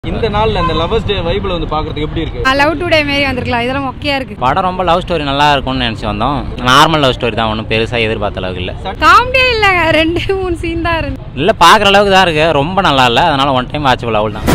இந்த நாள்ல இந்த லவர்ஸ் டே வைப்ல வந்து பாக்குறதுக்கு எப்படி இருக்கு லவ் டுடே மாரி வந்திருக்கலாம் இதெல்லாம் மொக்கையா இருக்கு படம் ரொம்ப லவ் ஸ்டோரி நல்லா இருக்கும்னு நினச்சி வந்தோம் நார்மல் லவ் ஸ்டோரி தான் ஒன்றும் பெருசாக எதிர்பார்த்த அளவுக்கு இல்லை காமெடியே இல்லைங்க ரெண்டு மூணு சீன் தான் இருந்து இல்லை பார்க்குற அளவுக்கு தான் இருக்குது ரொம்ப நல்லா இல்லை அதனால் ஒன் டைம் வாட்சபிள் அவள் தான்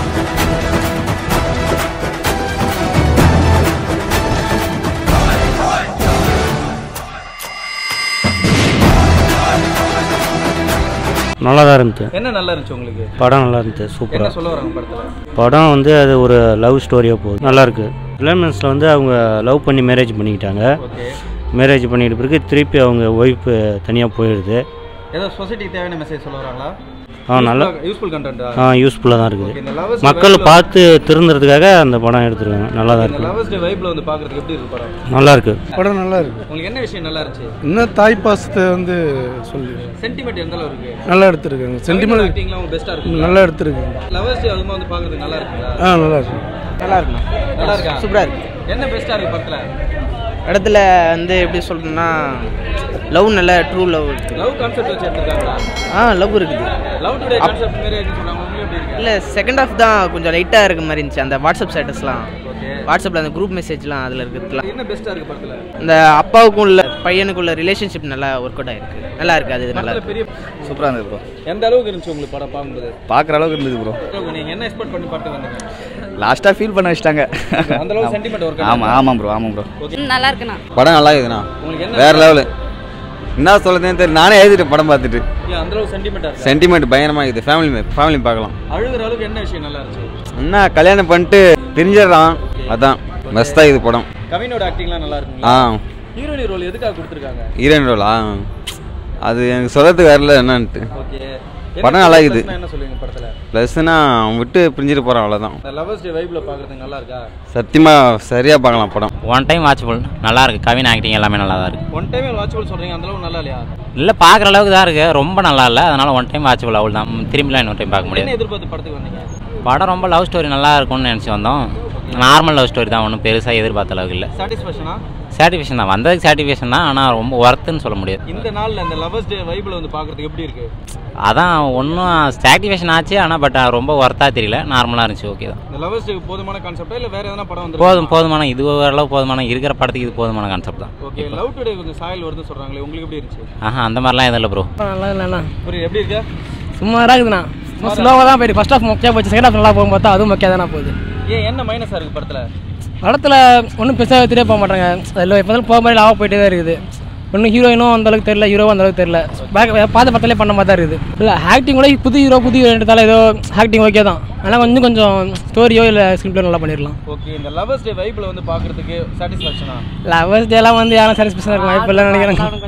நல்லா தான் இருந்துச்சு என்ன நல்லா இருந்துச்சு உங்களுக்கு படம் நல்லா இருந்துச்சு என்ன சூப்பராக சொல்ல வராங்க படத்துல படம் வந்து அது ஒரு லவ் ஸ்டோரியாக போகுது நல்லா இருக்கு இளமன்ஸில் வந்து அவங்க லவ் பண்ணி மேரேஜ் பண்ணிக்கிட்டாங்க ஓகே மேரேஜ் பண்ணிட்ட பிறகு திருப்பி அவங்க ஒய்ஃப் தனியாக போயிடுது ஏதோ சொசைட்டிக்கு தேவையான மெசேஜ் சொல்ல வராங்களா ஆ நல்லா யூஸ்ஃபுல் கண்டென்ட்டா ஆ யூஸ்ஃபுல்லாக தான் இருக்குது ஓகே இந்த லவர்ஸ் மக்கள் பார்த்து திருந்துறதுக்காக அந்த படம் எடுத்துருக்காங்க நல்லா தான் இந்த இருக்குது லவர்ஸ் டே வைப்ல வந்து பாக்குறதுக்கு எப்படி இருக்கு படம் நல்லா இருக்கு படம் நல்லா இருக்கு உங்களுக்கு என்ன விஷயம் நல்லா இருந்துச்சு இன்னும் தாய் பாசத்தை வந்து சொல்லி சென்டிமெண்ட் எந்த அளவு இருக்கு நல்லா எடுத்திருக்காங்க சென்டிமெண்ட் ஆக்டிங்லாம் உங்களுக்கு பெஸ்டா இருக்கு நல்லா எடுத்திருக்காங்க லவர்ஸ் டே அதுமா வந்து பாக்குறதுக்கு நல்லா இருக்குங்களா ஆ நல்லா இருக்கு நல்லா இருக்குண்ணா நல்லா இருக்கா சூப்பராக இருக்கு என்ன பெஸ்டா இருக்கு படத்துல இடத்துல வந்து எப்படி சொல்றேன்னா லவ் நல்ல ட்ரூ லவ் இருக்குது லவ் கான்செப்ட் வச்சு எடுத்திருக்காங்களா ஆ லவ் இருக்குது லவ் டுடே கான்செப்ட் மாதிரி இருக்குன்னு சொல்றாங்க உங்களுக்கு எப்படி இருக்கு இல்லை செகண்ட் ஹாஃப் தான் கொஞ்சம் லைட்டாக இருக்க மாதிரி இருந்துச்சு அந்த வாட்ஸ்அப் ஸ்டேட்டஸ்லாம் ஓகே வாட்ஸ்அப்பில் அந்த குரூப் மெசேஜ்லாம் அதில் இருக்கிறதுலாம் என்ன பெஸ்டா இருக்கு படத்துல இந்த அப்பாவுக்கும் உள்ள பையனுக்குள்ள ரிலேஷன்ஷிப் நல்லா ஒர்க் அவுட் ஆயிருக்கு நல்லா இருக்கு அது நல்லா படத்துல இருக்கு பெரிய சூப்பராக இருந்தது ப்ரோ எந்த அளவுக்கு இருந்துச்சு உங்களுக்கு படம் பார்க்கும்போது பார்க்குற அளவுக்கு இருந்தது ப்ரோ நீங்க என்ன எக்ஸ்பெக்ட் பண்ணி பாட்டு வந்தீங்க லாஸ்ட்டாக ஃபீல் பண்ண வச்சிட்டாங்க அந்த அளவுக்கு sentiment work ஆமாம் ஆமாம் ப்ரோ ஆமாம் ப்ரோ நல்லா இருக்குண்ணா படம் நல்லா இருக்குதுண்ணா உங்களுக்கு என்ன வேற லெவலு என்ன சொல்லுதுன்னு தெரியல நானே எழுதிட்டேன் படம் பார்த்துட்டு ஏன் அந்த அளவுக்கு சென்டிமெண்டா இருக்கு சென்டிமெண்ட் பயங்கரமாக இருக்குது ஃபேமிலி ஃபேமிலி பார்க்கலாம் அழுகுற அளவுக்கு என்ன விஷயம் நல்லா இருந்துச்சு என்ன கல்யாணம் பண்ணிட்டு பிரிஞ்சிடறான் அதான் பெஸ்ட்டாக இது படம் கவினோட ஆக்டிங்லாம் நல்லா ஆ இருக்குங்களா ஹீரோனி ரோல் எதுக்காக கொடுத்துருக்காங்க ஹீரோயின் ரோலா அது எனக்கு சொல்கிறதுக்கு வரல என்னன்ட்டு ஓகே படம் நல்லா இருக்குது. என்ன சொல்லுவீங்க படத்துல ப்ளஸ்னா அவன் விட்டு பிரிஞ்சிட்டு போகிறான் அவ்வளோதான் இந்த லவர்ஸ் டே வைப்ல பாக்குறதுக்கு நல்லா இருக்கா சத்தியமாக சரியாக பார்க்கலாம் படம் ஒன் டைம் வாட்சபிள் நல்லா இருக்கு கவின் ஆக்டிங் எல்லாமே நல்லா தான் இருக்குது ஒன் டைம் வாட்சபிள் சொல்றீங்க அந்த அளவுக்கு நல்லா இல்லையா இல்லை பார்க்குற அளவுக்கு தான் இருக்குது ரொம்ப நல்லா இல்லை அதனால் ஒன் டைம் வாட்சபிள் அவள் தான் திரும்பிலாம் இன்னொரு டைம் பார்க்க என்ன முடியாது எதிர்பார்த்து படத்துக்கு வந்தீங்க படம் ரொம்ப லவ் ஸ்டோரி நல்லா இருக்கும்னு நினச்சி வந்தோம் நார்மல் லவ் ஸ்டோரி தான் ஒன்றும் பெருசாக எதிர்பார்த்த அளவுக்கு இல்லை சாட்டிஸ்ஃபேக்ஷனா சாட்டிஸ்ஃபேக்ஷன் தான் வந்ததுக்கு சாட்டிஸ்ஃபேக்ஷன் தான் ஆனால் ரொம்ப ஒர்த்துன்னு சொல்ல முடியாது இந்த நாள்ல இந்த லவர்ஸ் டே வைப்ல வந்து பாக்குறதுக்கு எப்படி இருக்கு அதான் ஒன்றும் சாட்டிஸ்ஃபேக்ஷன் ஆச்சு ஆனால் பட் ரொம்ப ஒர்த்தாக தெரியல நார்மலாக இருந்துச்சு ஓகே தான் இந்த லவர்ஸ் டே போதுமான கான்செப்டா இல்ல வேற எதனா படம் வந்து போதும் போதுமான இது ஓரளவு போதுமான இருக்கிற படத்துக்கு இது போதுமான கான்செப்ட் தான் ஓகே லவ் டுடே கொஞ்சம் சாயல் வருதுன்னு சொல்றாங்களே உங்களுக்கு எப்படி இருந்துச்சு ஆஹா அந்த மாதிரிலாம் எதுவும் இல்லை ப்ரோ நல்லா இல்லைண்ணா புரியுது எப்படி இருக்கா சும்மாராக இருக்குதுண்ணா சும்மா ஸ்லோவாக தான் போயிட்டு ஃபர்ஸ்ட் ஹாஃப் மொக்கையாக போச்சு செகண்ட் ஹாஃப் நல்லா போகும் பார்த்தா அதுவும் மொக்கையாக தானே போகுது ஏன் என்ன மைனஸா இருக்கு படத்துல படத்தில் ஒன்றும் பெருசாக எடுத்துகிட்டே போக மாட்டாங்க அதில் எப்போ போக மாதிரி லாவாக போயிட்டே தான் இருக்குது ஒன்றும் ஹீரோயினும் அந்த அளவுக்கு தெரியல ஹீரோவும் அந்த அளவுக்கு தெரியல பேக் பார்த்து படத்துலேயே பண்ண மாதிரி தான் இருக்குது இல்லை ஆக்டிங் கூட புது ஹீரோ புது ஹீரோன்றதால ஏதோ ஆக்டிங் ஓகே தான் ஆனால் கொஞ்சம் கொஞ்சம் ஸ்டோரியோ இல்லை ஸ்கிரிப்டோ நல்லா பண்ணிடலாம் ஓகே இந்த லவர்ஸ் டே வைப்ல வந்து பாக்குறதுக்கு சாட்டிஸ்ஃபேக்ஷனா லவர்ஸ் டேலாம் வந்து யாரும் சாட்டிஸ்ஃபேக்ஷன் இருக்க வாய்ப்பு இல்லைன்னு நினைக்கிறேன்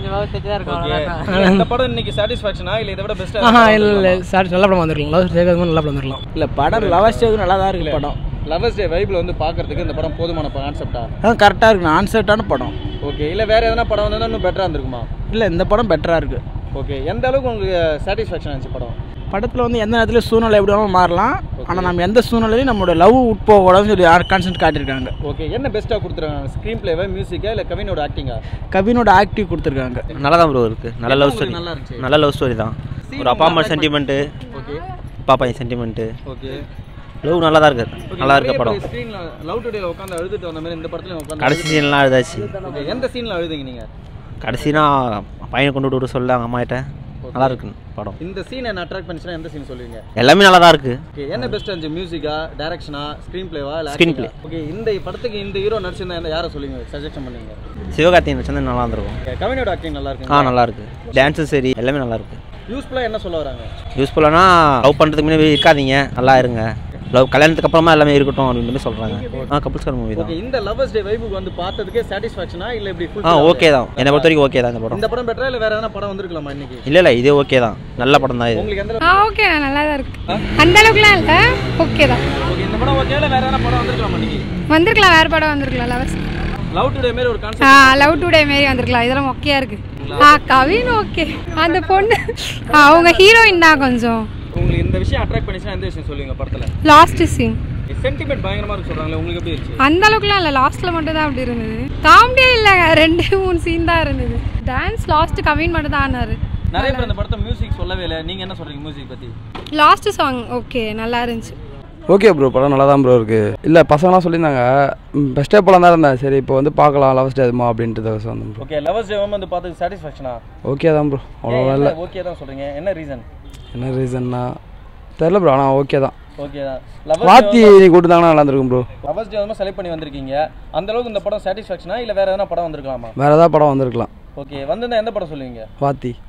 ஓகே இந்த படம் இன்னைக்கு சாட்டிஸ்ஃபேக்ஷனா இல்ல இதை விட பெஸ்டா ஆஹா இல்லை இல்லை சாட்டி நல்ல படம் வந்துருக்கலாம் லவ் டே நல்ல படம் வந்துருக்கலாம் இல்லை படம் லவர் ஸ்டேக்கு நல்லா தான் இருக்குது படம் லவர்ஸ் டே வைப்ல வந்து பாக்குறதுக்கு இந்த படம் போதுமான கான்செப்டா அதான் கரெக்டாக இருக்கு ஆன்சர்ட்டான படம் ஓகே இல்ல வேற எதனா படம் வந்தா இன்னும் பெட்டரா இருந்திருக்குமா இல்லை இந்த படம் பெட்டராக இருக்குது ஓகே எந்த அளவுக்கு உங்களுக்கு சாட்டிஸ்ஃபேக்ஷன் ஆச்சு படம் படத்தில் வந்து எந்த நேரத்தில் சூழ்நிலை எப்படி வேணாலும் மாறலாம் ஆனால் நம்ம எந்த சூழ்நிலையும் நம்மளோட லவ் உட்போகக்கூடாதுன்னு சொல்லி கான்சென்ட் காட்டியிருக்காங்க ஓகே என்ன பெஸ்ட்டாக கொடுத்துருக்காங்க ஸ்க்ரீன் பிளேவா மியூசிக்கா இல்லை கவினோட ஆக்டிங்கா கவினோட ஆக்டிவ் கொடுத்துருக்காங்க நல்லா தான் ப்ரோ இருக்குது நல்ல லவ் ஸ்டோரி நல்லா இருந்துச்சு நல்ல லவ் ஸ்டோரி தான் ஒரு அப்பா அம்மா சென்டிமெண்ட்டு ஓகே அப்பா பையன் சென்டிமெண்ட்டு ஓகே லவ் நல்லா தான் இருக்குது நல்லா இருக்க படம் ஸ்க்ரீனில் லவ் டுடேல உட்காந்து அழுதுட்டு வந்த மாதிரி இந்த படத்துல உட்காந்து கடைசி சீன்லாம் அழுதாச்சு ஓகே எந்த சீனில் அழுதுங்க நீங்க கடைசினா பையனை கொண்டு விட்டு சொல்ல அவங்க அம்மாகிட்ட நல்லா இருக்கு படம் இந்த சீன் என்ன அட்ராக்ட் பண்ணிச்சுன்னா எந்த சீன் சொல்லுவீங்க எல்லாமே நல்லா தான் இருக்குது ஓகே என்ன பெஸ்ட் இருந்துச்சு மியூசிக்கா டைரக்ஷனா ஸ்க்ரீன் பிளேவா இல்லை Screenplay. ஓகே இந்த படத்துக்கு இந்த ஹீரோ நடிச்சிருந்தா எந்த யாரை சொல்லுங்க சஜஷன் பண்ணுங்க சிவகார்த்திகேயன் வச்சு நல்லா இருந்திருக்கும் Okay, கவினோட ஆக்டிங் நல்லா ஆ இருக்கு நல்லா இருக்கு டான்ஸும் சரி எல்லாமே நல்லா இருக்கு யூஸ்ஃபுல்லாக என்ன சொல்ல வராங்க யூஸ்ஃபுல்லானா லவ் பண்ணுறதுக்கு முன்னாடி இருக்காதீங்க நல்லா இருங்க லவ் கல்யாணத்துக்கு அப்புறமா எல்லாமே இருக்கட்டும் அப்படின்ற மாதிரி சொல்கிறாங்க ஆ கப்புள்ஸ்கார் மூவி தான் ஓகே இந்த லவர்ஸ் டே வைபுக்கு வந்து பார்த்ததுக்கே சாட்டிஸ்ஃபேக்ஷனா இல்லை இப்படி full ஆ fill ஓகே தான் என்னை பொறுத்த வரைக்கும் ஓகே தான் இந்த படம் இந்த படம் பெட்டரா இல்லை வேற எதனா படம் வந்திருக்கலாமா இன்னைக்கு இல்லை இல்லை இதே ஓகே தான் நல்ல படம் தான் இது உங்களுக்கு எந்த ஆ ஓகே நல்லா தான் இருக்கு அந்த அளவுக்குலாம் இல்லை ஓகே தான் ஓகே இந்த படம் ஓகே இல்லை வேற எதனா படம் வந்திருக்கலாமா இன்னைக்கு வந்திருக்கலாம் வேறு படம் வந்திருக்கலாம் லவர்ஸ் லவ் டுடே மாதிரி ஒரு ஆ கான்செப்ட் லவ் டுடே மாரி வந்திருக்கலாம் இதெல்லாம் மொக்கையா இருக்கு ஆ கவின் ஓகே அந்த பொண்ணு ஆ, அவங்க ஹீரோயின் தான் கொஞ்சம் உங்களுக்கு இந்த விஷயம் அட்ராக்ட் பண்ணிச்சுன்னா எந்த விஷயம் சொல்லுவீங்க படத்துல லாஸ்ட் சீன் சென்டிமெண்ட் பயங்கரமா இருக்கு சொல்றாங்களே உங்களுக்கு எப்படி இருந்துச்சு அந்த அளவுக்குலாம் இல்லை லாஸ்ட்டில் மட்டும் தான் அப்படி இருந்தது காமெடியே இல்லைங்க ரெண்டு மூணு சீன் தான் இருந்தது டான்ஸ் லாஸ்ட் கவின் மட்டும் தான் ஆனாரு நிறைய பேர் இந்த படத்தை மியூசிக் சொல்லவே இல்லை நீங்க என்ன சொல்றீங்க மியூசிக் பத்தி லாஸ்ட் சாங் ஓகே நல்லா இருந்துச்சு ஓகே ப்ரோ படம் நல்லா தான் ப்ரோ இருக்குது இல்லை பசங்களாம் சொல்லியிருந்தாங்க பெஸ்ட்டே படம் தான் இருந்தேன் சரி இப்போ வந்து பார்க்கலாம் லவ் ஸ்டே அதுமா அப்படின்ட்டு தான் வந்தோம் ப்ரோ ஓகே லவர்ஸ் டே வந்து பார்த்து சாட்டிஸ்ஃபேக்ஷனா ஓகே தான் ப்ரோ அவ்வளோவா இல்லை ஓகே தான் சொல்றீங்க என்ன ரீசன் என்ன ரீசன்னா தெரில ப்ரோ ஆனால் ஓகே தான் ஓகே தான் லவர்ஸ் வாத்தி கூட்டுதாங்கன்னா நல்லா இருந்திருக்கும் ப்ரோ லவர்ஸ் டே வந்து செலக்ட் பண்ணி வந்திருக்கீங்க அந்த அளவுக்கு இந்த படம் சாட்டிஸ்ஃபேக்ஷனா இல்ல வேற எதனா படம் வந்திருக்கலாமா வேறு ஏதாவது படம் வந்திருக்கலாம் ஓகே வந்திருந்தா எந்த படம் சொல்லுவீங்க வாத்தி